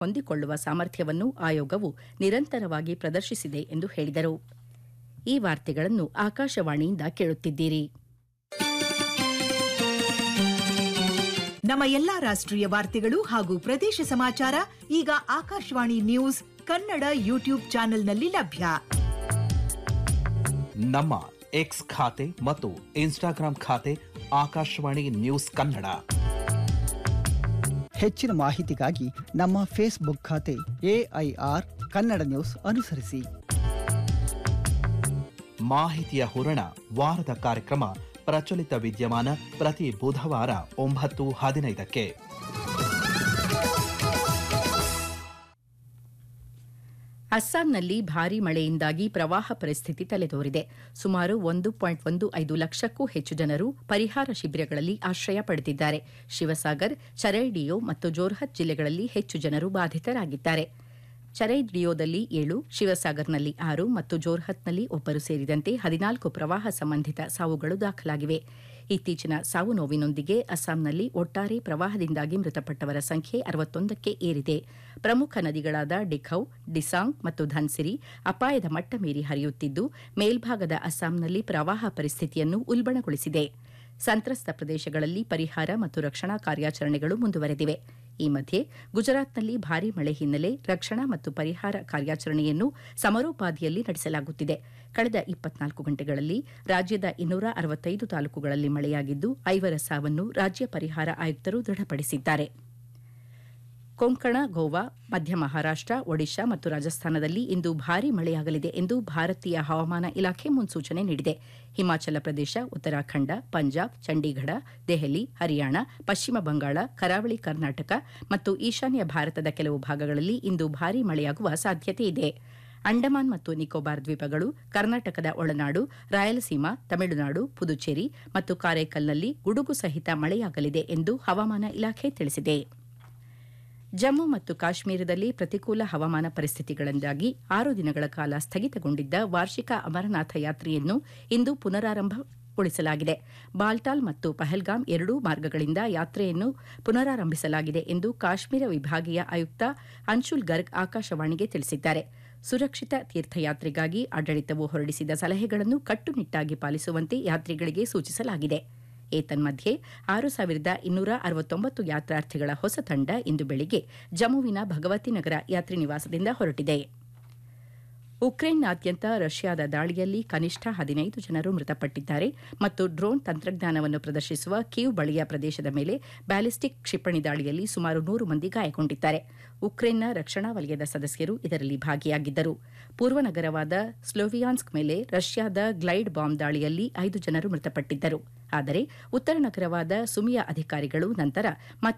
ಹೊಂದಿಕೊಳ್ಳುವ ಸಾಮರ್ಥ್ಯವನ್ನು ಆಯೋಗವು ನಿರಂತರವಾಗಿ ಪ್ರದರ್ಶಿಸಿದೆ ಎಂದು ಹೇಳಿದರು ಈ ವಾರ್ತೆಗಳನ್ನು ಆಕಾಶವಾಣಿಯಿಂದ ಕೇಳುತ್ತಿದ್ದೀರಿ ನಮ್ಮ ಎಲ್ಲಾ ರಾಷ್ಟ್ರೀಯ ವಾರ್ತೆಗಳು ಹಾಗೂ ಪ್ರದೇಶ ಸಮಾಚಾರ ಈಗ ಆಕಾಶವಾಣಿ ನ್ಯೂಸ್ ಕನ್ನಡ ಯೂಟ್ಯೂಬ್ ಚಾನೆಲ್ನಲ್ಲಿ ಲಭ್ಯ ನಮ್ಮ ಎಕ್ಸ್ ಖಾತೆ ಮತ್ತು ಇನ್ಸ್ಟಾಗ್ರಾಂ ಖಾತೆ ಆಕಾಶವಾಣಿ ನ್ಯೂಸ್ ಕನ್ನಡ ಹೆಚ್ಚಿನ ಮಾಹಿತಿಗಾಗಿ ನಮ್ಮ ಫೇಸ್ಬುಕ್ ಖಾತೆ ಎಐಆರ್ ಕನ್ನಡ ನ್ಯೂಸ್ ಅನುಸರಿಸಿ ಮಾಹಿತಿಯ ಹೂರಣ ವಾರದ ಕಾರ್ಯಕ್ರಮ ಪ್ರಚಲಿತ ವಿದ್ಯಮಾನ ಪ್ರತಿ ಬುಧವಾರ ಒಂಬತ್ತು ಹದಿನೈದಕ್ಕೆ ಅಸ್ಸಾಂನಲ್ಲಿ ಭಾರೀ ಮಳೆಯಿಂದಾಗಿ ಪ್ರವಾಹ ಪರಿಸ್ಥಿತಿ ತಲೆದೋರಿದೆ ಸುಮಾರು ಒಂದು ಪಾಯಿಂಟ್ ಒಂದು ಐದು ಲಕ್ಷಕ್ಕೂ ಹೆಚ್ಚು ಜನರು ಪರಿಹಾರ ಶಿಬಿರಗಳಲ್ಲಿ ಆಶ್ರಯ ಪಡೆದಿದ್ದಾರೆ ಶಿವಸಾಗರ್ ಚರೈಡಿಯೋ ಮತ್ತು ಜೋರ್ಹತ್ ಜಿಲ್ಲೆಗಳಲ್ಲಿ ಹೆಚ್ಚು ಜನರು ಬಾಧಿತರಾಗಿದ್ದಾರೆ ಚರೈಡಿಯೋದಲ್ಲಿ ಏಳು ಶಿವಸಾಗರ್ನಲ್ಲಿ ಆರು ಮತ್ತು ಜೋರ್ಹತ್ನಲ್ಲಿ ಒಬ್ಬರು ಸೇರಿದಂತೆ ಹದಿನಾಲ್ಕು ಪ್ರವಾಹ ಸಂಬಂಧಿತ ಸಾವುಗಳು ದಾಖಲಾಗಿವೆ ಇತ್ತೀಚಿನ ಸಾವು ನೋವಿನೊಂದಿಗೆ ಅಸ್ಸಾಂನಲ್ಲಿ ಒಟ್ಟಾರೆ ಪ್ರವಾಹದಿಂದಾಗಿ ಮೃತಪಟ್ಟವರ ಸಂಖ್ಯೆ ಅರವತ್ತೊಂದಕ್ಕೆ ಏರಿದೆ ಪ್ರಮುಖ ನದಿಗಳಾದ ಡಿಖೌ ಡಿಸಾಂಗ್ ಮತ್ತು ಧನ್ಸಿರಿ ಅಪಾಯದ ಮಟ್ಟ ಮೀರಿ ಹರಿಯುತ್ತಿದ್ದು ಮೇಲ್ಭಾಗದ ಅಸ್ಸಾಂನಲ್ಲಿ ಪ್ರವಾಹ ಪರಿಸ್ಥಿತಿಯನ್ನು ಉಲ್ಬಣಗೊಳಿಸಿದೆ ಸಂತ್ರಸ್ತ ಪ್ರದೇಶಗಳಲ್ಲಿ ಪರಿಹಾರ ಮತ್ತು ರಕ್ಷಣಾ ಕಾರ್ಯಾಚರಣೆಗಳು ಮುಂದುವರೆದಿವೆ ಈ ಮಧ್ಯೆ ಗುಜರಾತ್ನಲ್ಲಿ ಭಾರೀ ಮಳೆ ಹಿನ್ನೆಲೆ ರಕ್ಷಣಾ ಮತ್ತು ಪರಿಹಾರ ಕಾರ್ಯಾಚರಣೆಯನ್ನು ಸಮರೋಪಾದಿಯಲ್ಲಿ ನಡೆಸಲಾಗುತ್ತಿದೆ ಕಳೆದ ಇಪ್ಪತ್ನಾಲ್ಕು ಗಂಟೆಗಳಲ್ಲಿ ರಾಜ್ಯದ ಇನ್ನೂರ ಅರವತ್ತೈದು ತಾಲೂಕುಗಳಲ್ಲಿ ಮಳೆಯಾಗಿದ್ದು ಐವರ ಸಾವನ್ನು ರಾಜ್ಯ ಪರಿಹಾರ ಆಯುಕ್ತರು ದೃಢಪಡಿಸಿದ್ದಾರೆ ಕೊಂಕಣ ಗೋವಾ ಮಧ್ಯ ಮಹಾರಾಷ್ಟ ಒಡಿಶಾ ಮತ್ತು ರಾಜಸ್ಥಾನದಲ್ಲಿ ಇಂದು ಭಾರೀ ಮಳೆಯಾಗಲಿದೆ ಎಂದು ಭಾರತೀಯ ಹವಾಮಾನ ಇಲಾಖೆ ಮುನ್ಸೂಚನೆ ನೀಡಿದೆ ಹಿಮಾಚಲ ಪ್ರದೇಶ ಉತ್ತರಾಖಂಡ ಪಂಜಾಬ್ ಚಂಡೀಗಢ ದೆಹಲಿ ಹರಿಯಾಣ ಪಶ್ಚಿಮ ಬಂಗಾಳ ಕರಾವಳಿ ಕರ್ನಾಟಕ ಮತ್ತು ಈಶಾನ್ಯ ಭಾರತದ ಕೆಲವು ಭಾಗಗಳಲ್ಲಿ ಇಂದು ಭಾರೀ ಮಳೆಯಾಗುವ ಸಾಧ್ಯತೆ ಇದೆ ಅಂಡಮಾನ್ ಮತ್ತು ನಿಕೋಬಾರ್ ದ್ವೀಪಗಳು ಕರ್ನಾಟಕದ ಒಳನಾಡು ರಾಯಲಸೀಮಾ ತಮಿಳುನಾಡು ಪುದುಚೇರಿ ಮತ್ತು ಕಾರೈಕಲ್ನಲ್ಲಿ ಗುಡುಗು ಸಹಿತ ಮಳೆಯಾಗಲಿದೆ ಎಂದು ಹವಾಮಾನ ಇಲಾಖೆ ತಿಳಿಸಿದೆ ಜಮ್ಮು ಮತ್ತು ಕಾಶ್ಮೀರದಲ್ಲಿ ಪ್ರತಿಕೂಲ ಹವಾಮಾನ ಪರಿಸ್ಥಿತಿಗಳಿಂದಾಗಿ ಆರು ದಿನಗಳ ಕಾಲ ಸ್ಥಗಿತಗೊಂಡಿದ್ದ ವಾರ್ಷಿಕ ಅಮರನಾಥ ಯಾತ್ರೆಯನ್ನು ಇಂದು ಪುನರಾರಂಭಗೊಳಿಸಲಾಗಿದೆ ಬಾಲ್ಟಾಲ್ ಮತ್ತು ಪಹಲ್ಗಾಮ್ ಎರಡೂ ಮಾರ್ಗಗಳಿಂದ ಯಾತ್ರೆಯನ್ನು ಪುನರಾರಂಭಿಸಲಾಗಿದೆ ಎಂದು ಕಾಶ್ಮೀರ ವಿಭಾಗೀಯ ಆಯುಕ್ತ ಅನ್ಶುಲ್ ಗರ್ಗ್ ಆಕಾಶವಾಣಿಗೆ ತಿಳಿಸಿದ್ದಾರೆ ಸುರಕ್ಷಿತ ತೀರ್ಥಯಾತ್ರೆಗಾಗಿ ಆಡಳಿತವು ಹೊರಡಿಸಿದ ಸಲಹೆಗಳನ್ನು ಕಟ್ಟುನಿಟ್ಟಾಗಿ ಪಾಲಿಸುವಂತೆ ಯಾತ್ರಿಗಳಿಗೆ ಸೂಚಿಸಲಾಗಿದೆ ಏತನ್ಮಧ್ಯೆ ಆರು ಸಾವಿರದ ಇನ್ನೂರ ಅರವತ್ತೊಂಬತ್ತು ಯಾತ್ರಾರ್ಥಿಗಳ ಹೊಸ ತಂಡ ಇಂದು ಬೆಳಿಗ್ಗೆ ಜಮ್ಮುವಿನ ಭಗವತಿ ನಗರ ಯಾತ್ರಿ ನಿವಾಸದಿಂದ ಹೊರಟಿದೆ ಉಕ್ರೇನ್ನಾದ್ಯಂತ ರಷ್ಯಾದ ದಾಳಿಯಲ್ಲಿ ಕನಿಷ್ಠ ಹದಿನೈದು ಜನರು ಮೃತಪಟ್ಟಿದ್ದಾರೆ ಮತ್ತು ಡ್ರೋನ್ ತಂತ್ರಜ್ಞಾನವನ್ನು ಪ್ರದರ್ಶಿಸುವ ಕೀವ್ ಬಳಿಯ ಪ್ರದೇಶದ ಮೇಲೆ ಬ್ಯಾಲಿಸ್ಟಿಕ್ ಕ್ಷಿಪಣಿ ದಾಳಿಯಲ್ಲಿ ಸುಮಾರು ನೂರು ಮಂದಿ ಗಾಯಗೊಂಡಿದ್ದಾರೆ ಉಕ್ರೇನ್ನ ರಕ್ಷಣಾ ವಲಯದ ಸದಸ್ಯರು ಇದರಲ್ಲಿ ಭಾಗಿಯಾಗಿದ್ದರು ಪೂರ್ವ ನಗರವಾದ ಸ್ಲೋವಿಯಾನ್ಸ್ಕ್ ಮೇಲೆ ರಷ್ಯಾದ ಗ್ಲೈಡ್ ಬಾಂಬ್ ದಾಳಿಯಲ್ಲಿ ಐದು ಜನರು ಮೃತಪಟ್ಟಿದ್ದರು ಆದರೆ ಉತ್ತರ ನಗರವಾದ ಸುಮಿಯಾ ಅಧಿಕಾರಿಗಳು ನಂತರ ಮತ್ತೆ